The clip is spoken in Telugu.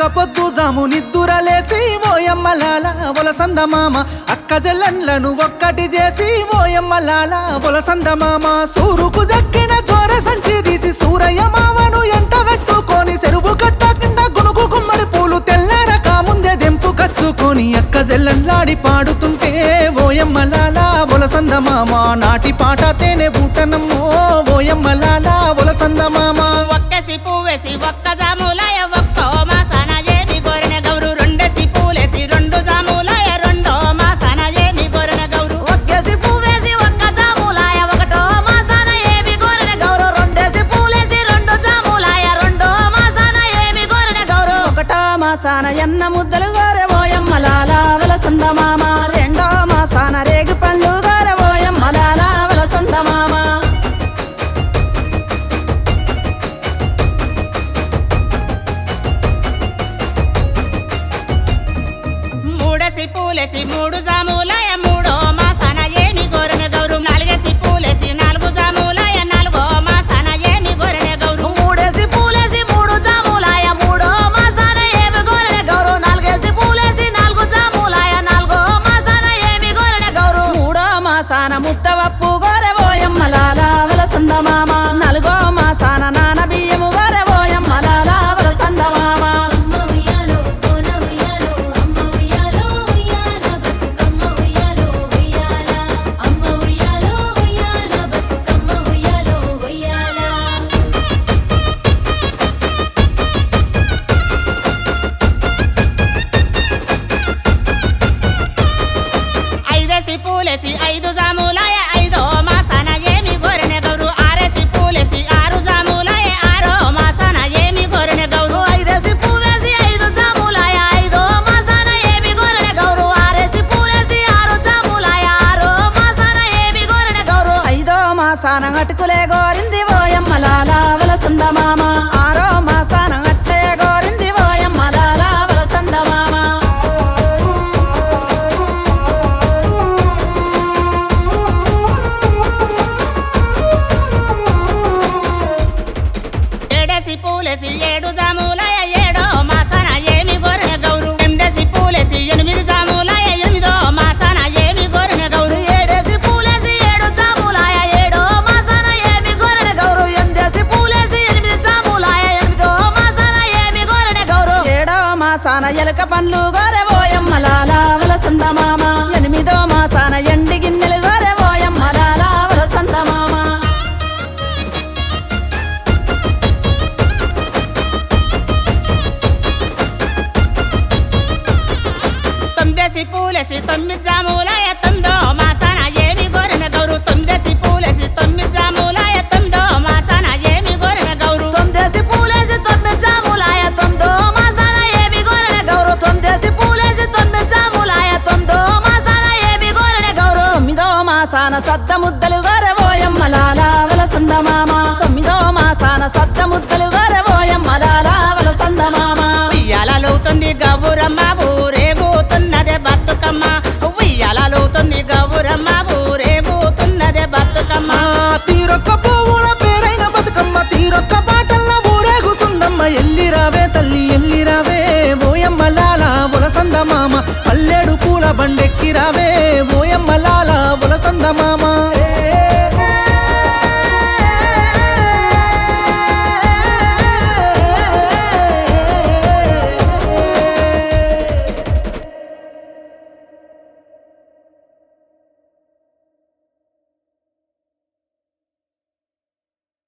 పొద్దు జాము నిద్దురలేసి ఓయమ్మలాల ఒలసంద మామ అక్క జల్లన్లను ఒక్కటి చేసి ఓయమ్మలాల ఒలసంద మామ సూరుకు దక్కిన చోర సంచి తీసి సూరయ్య మామను ఎంట పెట్టుకొని చెరువు కట్ట కింద గునుగు గుమ్మడి పూలు తెల్లారక ముందే దెంపు కచ్చుకొని అక్క జల్లన్లాడి పాడుతుంటే ఓయమ్మలాల ఒలసంద మామ నాటి పాట తేనె బూటనమ్మో ఓయమ్మలాల ఒలసంద మామ ఒక్కసి పువ్వేసి ఒక్క జాములాయ ఒక్కో మాసాన ఏమి గోరిన గౌరు రెండేసి పూలేసి రెండు జాములాయ రెండో మాసాన ఏమి గోరిన గౌరు ఒక్కేసి పువ్వేసి ఒక్క జాములాయ ఒకటో మాసాన ఏమి గోరిన గౌరు రెండేసి పూలేసి రెండు జాములాయ రెండో మాసాన ఏమి గోరిన గౌరు ఒకటో మాసాన ఎన్న ముద్దలు గోరె ఓయమ్మ లాల వలసంద మామ రెండో మాసాన రేగు పళ్ళు గోరె ఓయమ్మ లాల వలసంద మామ మూడేసి పూలేసి మూడు జాములాయ మూడో మాసాన ఏమి గోరిన గౌరు నాలుగేసి పూలేసి నాలుగు జాములాయ నాలుగో మాసాన ఏమి గోరిన గౌరు మూడేసి పూలేసి మూడు జాములాయ మూడో మాసాన ఏమి గోరెన గౌరు నాలుగేసి పూలేసి నాలుగు జాములాయ నాలుగో మాసాన ఏమి గోరెన గౌరు మూడో మాసాన ముద్దవప్పు గోరె ఓయమ్మ లాల వలసంద మామ నాలుగో మాసాన నాన బియ్యము గోరె ఓయమ్మ లాల వలసంద మామ అమ్మ ఉయ్యాలో కోన ఉయ్యాలో అమ్మ ఉయ్యాలో ఉయ్యాల బతుకమ్మ ఉయ్యాలో ఉయ్యాల అమ్మ ఉయ్యాలో ఉయ్యాల బతుకమ్మ ఉయ్యాలో ఉయ్యాల ఐదేసి పూలేసి ఐదు జాములాయ ఐదో మాసాన ఏమి గోరిన గౌరు ఆరేసి పూలేసి ఆరు జాములాయ ఆరో మాసాన ఏమి గోరిన గౌరు ఐదేసి పువ్వేసి ఐదు జాములాయ ఐదో మాసాన ఏమి గోరెన గౌరు ఆరేసి పూలేసి ఆరు జాములాయ ఆరో మాసాన ఏమి గోరెన గౌరు ఐదో మాసాన అటుకులే గోరింది ఓయమ్మ లాల వలసంద మామ ఆరో మాసాన అట్లే గోరింది ఓయమ్మ లాల వలసంద మామ ఏడేసి పూలేసి ఏడు జాములాయ ఏడో మాసాన ఏమి గోరిన గౌరు ఎనిమిదేసి పూలేసి ఎనిమిది జాములాయ ఎనిమిదో మాసాన ఏమి గోరిన గౌరు ఏడేసి పూలేసి ఏడు జాములాయ ఏడో మాసాన ఏమి గోరెన గౌరు ఎనిమిదేసి పూలేసి ఎనిమిది జాములాయ ఎనిమిదో మాసాన ఏమి గోరెన గౌరు ఏడో మాసాన ఎలక పండ్లు గోరె ఓయమ్మ లాల వలసంద మామ ఎనిమిదో మాసాన ఎండి గిన్నెలు గోరె ఓయమ్మ లాల వలసంద మామ తొమ్మిదేసి పూలేసి తొమ్మిది జాములాయ తొమ్మిదో మాసాన ఏమి గోరిన గౌరు తొమ్మిదేసి పూలేసి తొమ్మిది జాములాయ తొమ్మిదో మాసాన ఏమి గోరిన గౌరు తొమ్మిదేసి పూలేసి తొమ్మిది జాములాయ తొమ్మిదో మాసాన ఏమి గోరెన గౌరు తొమ్మిదేసి పూలేసి తొమ్మిది జాములాయ తొమ్మిదో మాసాన ఏమి గోరెన గౌరు తొమ్మిదో మాసాన సద్ద ముద్దలు గోరె ఓయమ్మ లాల వలసంద మామ తొమ్మిదో మాసాన సద్ద ముద్దలు గోరె ఓయమ్మ లాల వలసంద మామ ఉయ్యాలవుతుంది గౌరమ్మ ఊరేగుతున్నదే బతుకమ్మ ఉయ్యాలవుతుంది గౌరమ్మ ఊరేగుతున్నదే బతుకమ్మ ఆ తీరొక్క పువ్వుల పేరైన బతుకమ్మ తీరొక్క పాటల్లో ఊరేగుతుందమ్మ ఎల్లిరావే తల్లి ఎల్లిరావే ఓయమ్మ లాల ఒలసంద మామ పల్లెడు పూల బండెక్కిరావే ఓయమ్మ లాల ఒలసంద మామ